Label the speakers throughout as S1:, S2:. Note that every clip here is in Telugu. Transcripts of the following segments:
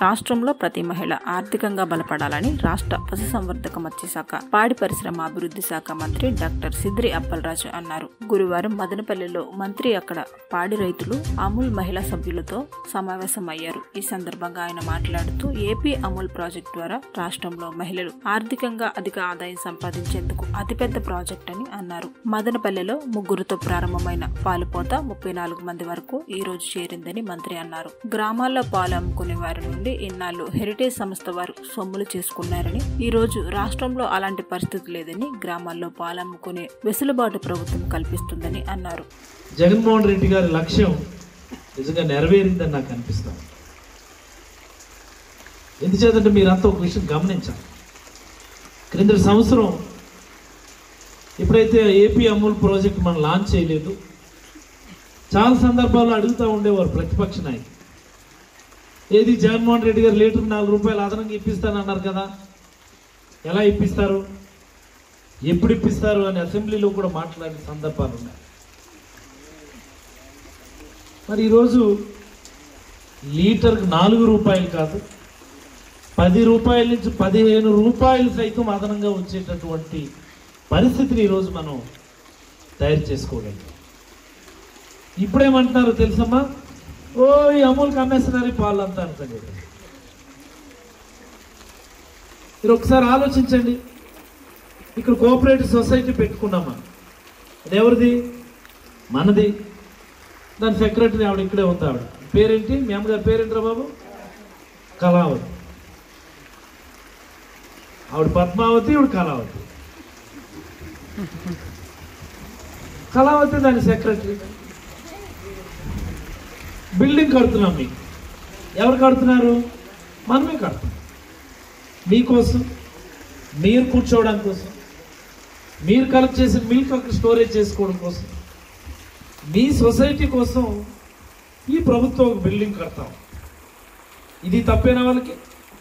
S1: రాష్ట్రంలో ప్రతి మహిళ ఆర్థికంగా బలపడాలని రాష్ట్ర పశుసంవర్ధక మత్స్యశాఖ పాడి పరిశ్రమ అభివృద్ధి శాఖ మంత్రి డాక్టర్ సిద్రి అప్పలరాజు అన్నారు గురువారం మదనపల్లిలో మంత్రి అక్కడ పాడి రైతులు అమూల్ మహిళా సభ్యులతో సమావేశమయ్యారు ఈ సందర్భంగా ఆయన మాట్లాడుతూ ఏపీ అమూల్ ప్రాజెక్టు ద్వారా రాష్ట్రంలో మహిళలు ఆర్థికంగా అధిక ఆదాయం సంపాదించేందుకు అతిపెద్ద ప్రాజెక్ట్ అని అన్నారు మదనపల్లెలో ముగ్గురుతో ప్రారంభమైన పాలుపోత ముప్పై నాలుగు మంది వరకు ఈ రోజు చేరిందని మంత్రి అన్నారు గ్రామాల్లో పాలు అమ్ముకునే వారి నుండి ఇన్నాళ్ళు హెరిటేజ్ సంస్థ వారు సొమ్ములు చేసుకున్నారని ఈ రోజు రాష్ట్రంలో అలాంటి పరిస్థితి లేదని గ్రామాల్లో పాలు అమ్ముకునే వెసులుబాటు ప్రభుత్వం కల్పిస్తుందని అన్నారు
S2: జగన్మోహన్ రెడ్డి గారి లక్ష్యం నిజంగా నెరవేరిందని నాకు అనిపిస్తుంది ఎందుచేతంటే మీరంతా ఒక విషయం గమనించాలి క్రింద సంవత్సరం ఎప్పుడైతే ఏపీ అమూల్ ప్రాజెక్ట్ మనం లాంచ్ చేయలేదు చాలా సందర్భాల్లో అడుగుతూ ఉండేవారు ప్రతిపక్ష నాయకులు ఏది జగన్మోహన్ రెడ్డి గారు లీటర్ నాలుగు రూపాయలు అదనంగా ఇప్పిస్తానన్నారు కదా ఎలా ఇప్పిస్తారు ఎప్పుడు ఇప్పిస్తారు అని అసెంబ్లీలో కూడా మాట్లాడిన సందర్భాలు ఉన్నాయి మరి ఈరోజు లీటర్కి నాలుగు రూపాయలు కాదు పది రూపాయల నుంచి పదిహేను రూపాయలు సైతం అదనంగా వచ్చేటటువంటి పరిస్థితిని ఈరోజు మనం తయారు చేసుకోగలిగాం ఇప్పుడేమంటున్నారు తెలుసమ్మా ఓ ఈ అమూల్కి అమ్మేస్తున్నారు ఈ పాలు అంతా అనుకోండి మీరు ఒకసారి ఆలోచించండి ఇక్కడ కోఆపరేటివ్ సొసైటీ పెట్టుకున్నామా అది ఎవరిది మనది దాని సెక్రటరీ ఆవిడ ఇక్కడే ఉంది ఆవిడ పేరేంటి మీ అమ్మగారి పేరేంట్రా బాబు కళావతి ఆవిడ పద్మావతి ఆవిడ కళావతి కళావతి దాని సెక్రటరీ బిల్డింగ్ కడుతున్నాం మీకు ఎవరు కడుతున్నారు మనమే కడుతున్నాం మీకోసం మీరు కూర్చోవడం కోసం మీరు కలెక్ట్ చేసిన మిల్క్ అక్కడ స్టోరేజ్ చేసుకోవడం కోసం మీ సొసైటీ కోసం ఈ ప్రభుత్వం ఒక బిల్డింగ్ కడతాం ఇది తప్పేనా వాళ్ళకి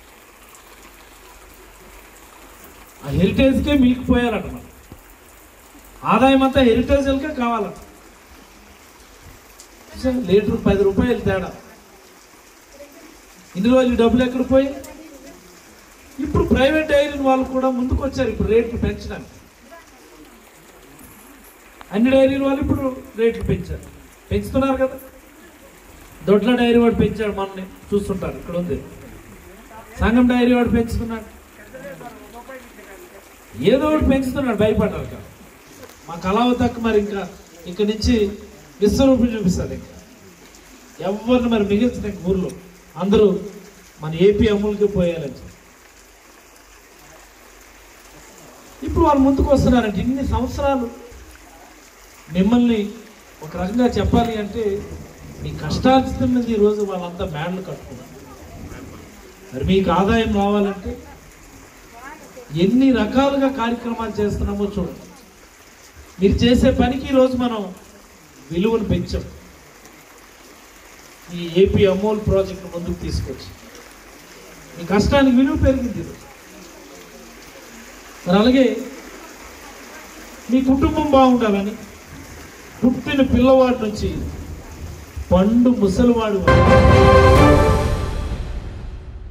S2: ఆ హెరిటేజ్కే మిల్క్ పోయారట మనం ఆదాయం అంతా హెరిటేజ్లకే కావాలంట చూసారా? లీటర్ పది రూపాయలు తేడా ఇందులో ఈ డబ్బులు ఎక్కడ పోయి ఇప్పుడు ప్రైవేట్ డైరీ వాళ్ళు కూడా ముందుకు వచ్చారు ఇప్పుడు రేట్లు పెంచడానికి అన్ని డైరీల వాళ్ళు ఇప్పుడు రేట్లు పెంచారు పెంచుతున్నారు కదా దొడ్ల డైరీ వాడు పెంచాడు మనని చూస్తుంటారు ఇక్కడ ఉంది సంఘం డైరీ వాడు పెంచుతున్నాడు ఏదో ఒకటి పెంచుతున్నాడు భయపడ్డారు కదా మా కళావతక్క మరి ఇంకా ఇక్కడి నుంచి విశ్వరూపం చూపిస్తుంది ఇంకా ఎవరిని మరి మిగిల్చిన ఇంక ఊర్లో అందరూ మన ఏపీ అమూల్కి పోయాలని చెప్పి. ఇప్పుడు వాళ్ళు ముందుకు వస్తున్నారంటే ఇన్ని సంవత్సరాలు మిమ్మల్ని ఒక రకంగా చెప్పాలి అంటే మీ కష్టార్జితం మీద ఈరోజు వాళ్ళంతా మేడలు కట్టుకున్నారు మరి మీకు ఆదాయం రావాలంటే ఎన్ని రకాలుగా కార్యక్రమాలు చేస్తున్నామో చూడండి మీరు చేసే పనికి ఈరోజు మనం విలువను పెంచాం ఈ ఏపీ అమోల్ ప్రాజెక్ట్ ముందుకు తీసుకొచ్చి మీ కష్టానికి విలువ పెరిగింది ఈరోజు మరి అలాగే మీ కుటుంబం బాగుండాలని పుట్టిన పిల్లవాడి నుంచి పండు ముసలివాడు వరకు